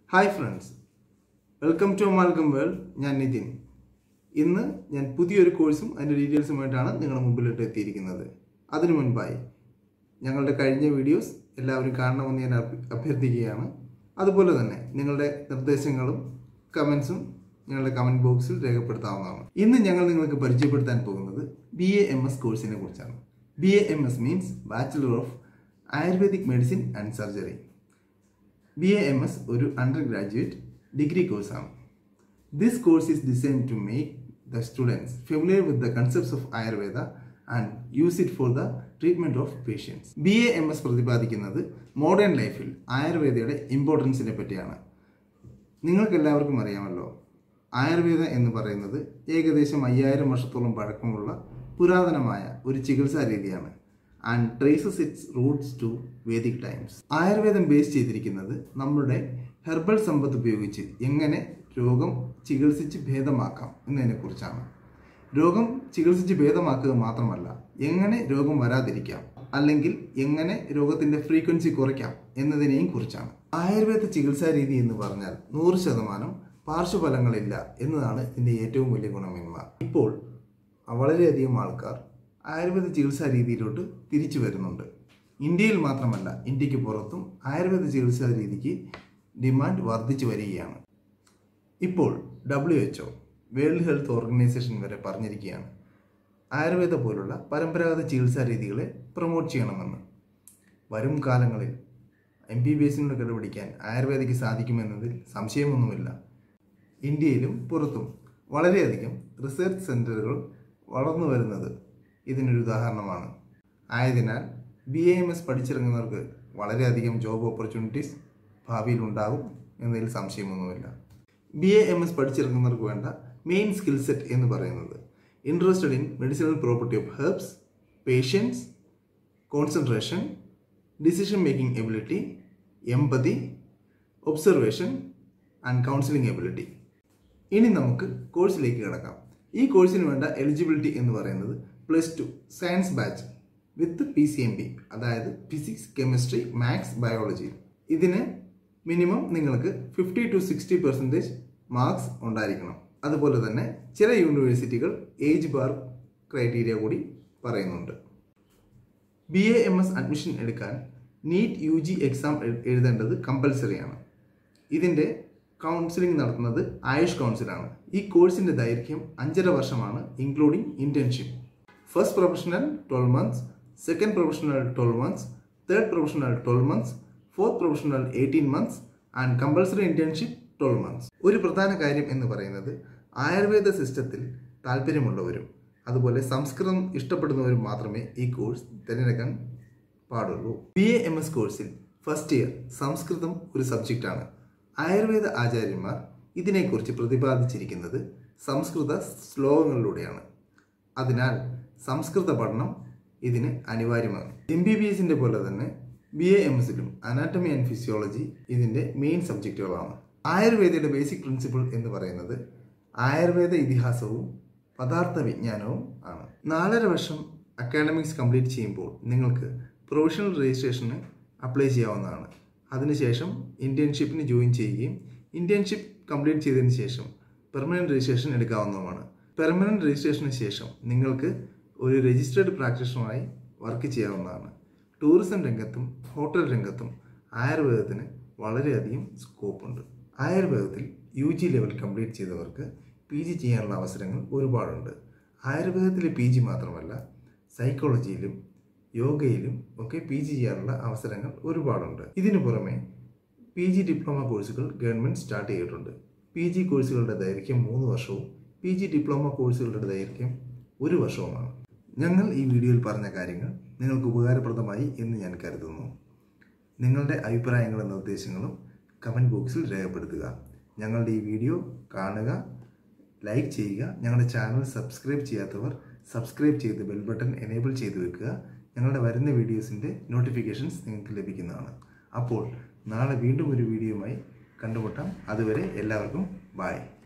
hi friends welcome to Malcolm world ഞാൻ നിതിൻ ഇന്ന് ഞാൻ പുതിയൊരു കോഴ്സും അതിൻ്റെ ഡീറ്റെയിൽസുമായിട്ടാണ് നിങ്ങളുടെ മുമ്പിലോട്ട് എത്തിയിരിക്കുന്നത് അതിനു മുൻപായി ഞങ്ങളുടെ കഴിഞ്ഞ വീഡിയോസ് എല്ലാവരും കാണണമെന്ന് ഞാൻ അഭ്യ- അഭ്യർത്ഥിക്കുകയാണ് അതുപോലെ തന്നെ നിങ്ങളുടെ നിർദ്ദേശങ്ങളും കമൻസും ഞങ്ങളുടെ കമൻറ്റ് ബോക്സിൽ രേഖപ്പെടുത്താവുന്നതാണ് ഇന്ന് ഞങ്ങൾ നിങ്ങൾക്ക് പരിചയപ്പെടുത്താൻ പോകുന്നത് ബി എ എം എസ് കോഴ്സിനെ കുറിച്ചാണ് B A M S means bachelor of Ayurvedic medicine and surgery B A M S ഒരു അണ്ടർ ഗ്രാജുവേറ്റ് ഡിഗ്രി കോഴ്സാണ് this course is design to make the students familiar with the concepts of Ayurveda and use it for the treatment of patients B A M S പ്രതിപാദിക്കുന്നത് modern ലൈഫിൽ ആയുർവേദയുടെ ഇമ്പോർട്ടൻസിനെ പറ്റിയാണ് നിങ്ങൾക്ക് എല്ലാവർക്കും അറിയാമല്ലോ ആയുർവേദ എന്ന് പറയുന്നത് ഏകദേശം അയ്യായിരം വർഷത്തോളം പഴക്കമുള്ള പുരാതനമായ ഒരു ചികിത്സാ രീതിയാണ് and traces its roots to Vedic times ആയുർവേദം ബേസ് ചെയ്തിരിക്കുന്നത് നമ്മുടെ ഹെർബൽ സമ്പത്ത് ഉപയോഗിച്ച് എങ്ങനെ രോഗം ചികിത്സിച്ച് ഭേദമാക്കാം എന്നതിനെക്കുറിച്ചാണ് രോഗം ചികിത്സിച്ച് ഭേദമാക്കുക മാത്രമല്ല എങ്ങനെ രോഗം വരാതിരിക്കാം അല്ലെങ്കിൽ എങ്ങനെ രോഗത്തിന്റെ ഫ്രീക്വൻസി കുറയ്ക്കാം എന്നതിനെയും കുറിച്ചാണ് ആയുർവേദ ചികിത്സാ രീതി എന്ന് പറഞ്ഞാൽ നൂറ് ശതമാനം പാർശ്വഫലങ്ങളില്ല എന്നതാണ് ഇതിന്റെ ഏറ്റവും വലിയ ഗുണമേന്മ ഇപ്പോൾ വളരെയധികം ആൾക്കാർ ആയുർവേദ ചികിത്സാ രീതിയിലോട്ട് തിരിച്ചു വരുന്നുണ്ട് ഇന്ത്യയിൽ മാത്രമല്ല ഇന്ത്യക്ക് പുറത്തും ആയുർവേദ ചികിത്സാ രീതിക്ക് ഡിമാൻഡ് വർദ്ധിച്ചു വരികയാണ് ഇപ്പോൾ W H World Health Organization വരെ പറഞ്ഞിരിക്കുകയാണ് ആയുർവേദ പോലുള്ള പരമ്പരാഗത ചികിത്സാ രീതികളെ പ്രൊമോട്ട് ചെയ്യണമെന്ന് വരും കാലങ്ങളിൽ എം ബി ബി എസിനോട് കിടപിടിക്കാൻ ആയുർവേദയ്ക്ക് സാധിക്കുമെന്നതിൽ സംശയമൊന്നുമില്ല ഇന്ത്യയിലും പുറത്തും വളരെയധികം റിസർച്ച് സെൻ്ററുകൾ വളർന്നു വരുന്നത് ഇതിനൊരു ഉദാഹരണമാണ് ആയതിനാൽ ബി എ എം എസ് പഠിച്ചിറങ്ങുന്നവർക്ക് വളരെയധികം ജോബ് ഓപ്പർച്യൂണിറ്റീസ് ഭാവിയിൽ ഉണ്ടാകും എന്നതിൽ സംശയമൊന്നുമില്ല ബി എ എം എസ് പഠിച്ചിറങ്ങുന്നവർക്ക് വേണ്ട മെയിൻ സ്കിൽ സെറ്റ് എന്ന് പറയുന്നത് interested in medicinal property of herbs patients concentration decision making ability empathy observation and counselling ability ഇനി നമുക്ക് കോഴ്സിലേക്ക് കിടക്കാം ഈ കോഴ്സിന് വേണ്ട എലിജിബിലിറ്റി എന്ന് പറയുന്നത് plus two science batch with P C M B അതായത് ഫിസിക്സ് കെമിസ്ട്രി മാത്സ് ബയോളജി ഇതിന് മിനിമം നിങ്ങൾക്ക് fifty to sixty percentage marks ഉണ്ടായിരിക്കണം അതുപോലെ തന്നെ ചില യൂണിവേഴ്സിറ്റികൾ ഏജ് ബാർ ക്രൈറ്റീരിയ കൂടി പറയുന്നുണ്ട് B A M S admission എടുക്കാൻ നീറ്റ് യു ജി എക്സാം എഴുതേണ്ടത് കമ്പൽസറിയാണ് ഇതിൻ്റെ കൗൺസിലിംഗ് നടത്തുന്നത് ആയുഷ് കൗൺസിലാണ് ഈ കോഴ്സിൻ്റെ ദൈർഘ്യം അഞ്ചര വർഷമാണ് including internship first professional twelve months second professional twelve months third professional twelve months fourth professional eighteen months and compulsory internship twelve months ഒരു പ്രധാന കാര്യം എന്ന് പറയുന്നത് ആയുർവേദ സിസ്റ്റത്തിൽ താല്പര്യമുള്ളവരും അതുപോലെ സംസ്കൃതം ഇഷ്ടപ്പെടുന്നവരും മാത്രമേ ഈ കോഴ്സ് തിരഞ്ഞെടുക്കാൻ പാടുള്ളൂ ബി എ എം എസ് കോഴ്സിൽ ഫസ്റ്റ് ഇയർ സംസ്കൃതം ഒരു സബ്ജക്റ്റാണ് ആയുർവേദ ആചാര്യന്മാർ ഇതിനെക്കുറിച്ച് പ്രതിപാദിച്ചിരിക്കുന്നത് സംസ്കൃത ശ്ലോകങ്ങളിലൂടെയാണ് അതിനാൽ സംസ്കൃത പഠനം ഇതിന് അനിവാര്യമാണ് എം ബി ബി എസിൻ്റെ പോലെ തന്നെ ബി എ എം എസിലും അനാറ്റമി ആൻഡ് ഫിസിയോളജി ഇതിൻ്റെ മെയിൻ സബ്ജക്റ്റുകളാണ് ആയുർവേദയുടെ ബേസിക് പ്രിൻസിപ്പിൾ എന്ന് പറയുന്നത് ആയുർവേദ ഇതിഹാസവും പദാർത്ഥ വിജ്ഞാനവും ആണ് നാലര വർഷം അക്കാഡമിക്സ് കംപ്ലീറ്റ് ചെയ്യുമ്പോൾ നിങ്ങൾക്ക് പ്രൊഫഷണൽ രജിസ്ട്രേഷന് അപ്ലൈ ചെയ്യാവുന്നതാണ് അതിനുശേഷം ഇന്റേൺഷിപ്പിന് ജോയിൻ ചെയ്യുകയും ഇന്റേൺഷിപ്പ് കംപ്ലീറ്റ് ചെയ്തതിന് ശേഷം പെർമനൻറ്റ് രജിസ്ട്രേഷൻ എടുക്കാവുന്നതുമാണ് പെർമനൻറ്റ് രജിസ്ട്രേഷന് ശേഷം നിങ്ങൾക്ക് ഒരു രജിസ്റ്റേർഡ് പ്രാക്ടീഷണറായി വർക്ക് ചെയ്യാവുന്നതാണ് ടൂറിസം രംഗത്തും ഹോട്ടൽ രംഗത്തും ആയുർവേദത്തിന് വളരെയധികം സ്കോപ്പുണ്ട് ആയുർവേദത്തിൽ യു ജി ലെവൽ കംപ്ലീറ്റ് ചെയ്തവർക്ക് പി ജി ചെയ്യാനുള്ള അവസരങ്ങൾ ഒരുപാടുണ്ട് ആയുർവേദത്തിലെ പി ജി മാത്രമല്ല സൈക്കോളജിയിലും യോഗയിലും ഒക്കെ പി ജി ചെയ്യാനുള്ള അവസരങ്ങൾ ഒരുപാടുണ്ട് ഇതിനു പുറമെ പി ജി ഡിപ്ലോമ കോഴ്സുകൾ ഗവൺമെൻറ് സ്റ്റാർട്ട് ചെയ്തിട്ടുണ്ട് പി ജി കോഴ്സുകളുടെ ദൈർഘ്യം മൂന്ന് വർഷവും പി ജി ഡിപ്ലോമ കോഴ്സുകളുടെ ദൈർഘ്യം ഒരു വർഷവുമാണ് ഞങ്ങൾ ഈ വീഡിയോയിൽ പറഞ്ഞ കാര്യങ്ങൾ നിങ്ങൾക്ക് ഉപകാരപ്രദമായി എന്ന് ഞാൻ കരുതുന്നു നിങ്ങളുടെ അഭിപ്രായങ്ങളും നിർദ്ദേശങ്ങളും കമൻറ്റ് ബോക്സിൽ രേഖപ്പെടുത്തുക ഞങ്ങളുടെ ഈ വീഡിയോ കാണുക ലൈക്ക് ചെയ്യുക ഞങ്ങളുടെ ചാനൽ സബ്സ്ക്രൈബ് ചെയ്യാത്തവർ സബ്സ്ക്രൈബ് ചെയ്ത് ബെൽ ബട്ടൺ എനേബിൾ ചെയ്ത് വെക്കുക ഞങ്ങളുടെ വരുന്ന വീഡിയോസിൻ്റെ നോട്ടിഫിക്കേഷൻസ് നിങ്ങൾക്ക് ലഭിക്കുന്നതാണ് അപ്പോൾ നാളെ വീണ്ടും ഒരു വീഡിയോയുമായി കണ്ടുമുട്ടാം അതുവരെ എല്ലാവർക്കും ബായ്